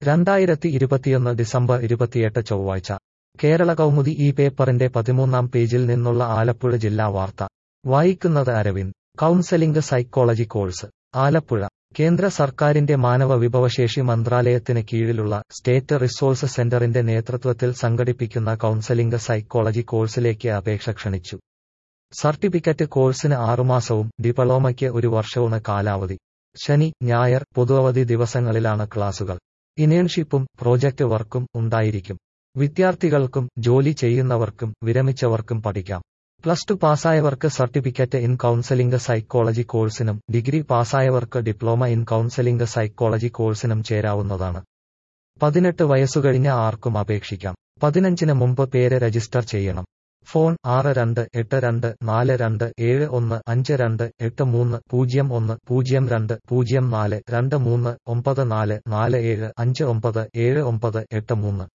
രണ്ടായിരത്തി ഇരുപത്തിയൊന്ന് ഡിസംബർ ഇരുപത്തിയെട്ട് ചൊവ്വാഴ്ച കേരള കൗമുദി ഈ പേപ്പറിന്റെ പതിമൂന്നാം പേജിൽ നിന്നുള്ള ആലപ്പുഴ ജില്ലാ വാർത്ത വായിക്കുന്നത് Aravind counselling psychology course Alappuzha കേന്ദ്ര സർക്കാരിന്റെ മാനവ വിഭവശേഷി മന്ത്രാലയത്തിന് കീഴിലുള്ള സ്റ്റേറ്റ് റിസോഴ്സ് സെന്ററിന്റെ നേതൃത്വത്തിൽ സംഘടിപ്പിക്കുന്ന കൗൺസലിംഗ് സൈക്കോളജി കോഴ്സിലേക്ക് അപേക്ഷ ക്ഷണിച്ചു സർട്ടിഫിക്കറ്റ് കോഴ്സിന് ആറുമാസവും ഡിപ്ലോമയ്ക്ക് ഒരു വർഷവുമാണ് കാലാവധി ശനി ഞായർ പൊതുവധി ദിവസങ്ങളിലാണ് ക്ലാസുകൾ ഇന്റേൺഷിപ്പും പ്രോജക്റ്റ് വർക്കും ഉണ്ടായിരിക്കും വിദ്യാർത്ഥികൾക്കും ജോലി ചെയ്യുന്നവർക്കും വിരമിച്ചവർക്കും പഠിക്കാം പ്ലസ് ടു പാസ്സായവർക്ക് സർട്ടിഫിക്കറ്റ് ഇൻ കൗൺസലിംഗ് സൈക്കോളജി കോഴ്സിനും ഡിഗ്രി പാസ്സായവർക്ക് ഡിപ്ലോമ ഇൻ കൗൺസലിംഗ് സൈക്കോളജി കോഴ്സിനും ചേരാവുന്നതാണ് പതിനെട്ട് വയസ്സുകഴിഞ്ഞ ആർക്കും അപേക്ഷിക്കാം പതിനഞ്ചിന് മുമ്പ് പേര് രജിസ്റ്റർ ചെയ്യണം ഫോൺ ആറ് രണ്ട് എട്ട് രണ്ട് നാല് രണ്ട് ഏഴ് ഒന്ന് അഞ്ച് രണ്ട് എട്ട് മൂന്ന് പൂജ്യം ഒന്ന് പൂജ്യം രണ്ട് പൂജ്യം നാല് രണ്ട് മൂന്ന് ഒമ്പത് നാല് നാല് ഏഴ് അഞ്ച് ഒമ്പത് ഏഴ് ഒമ്പത് എട്ട് മൂന്ന്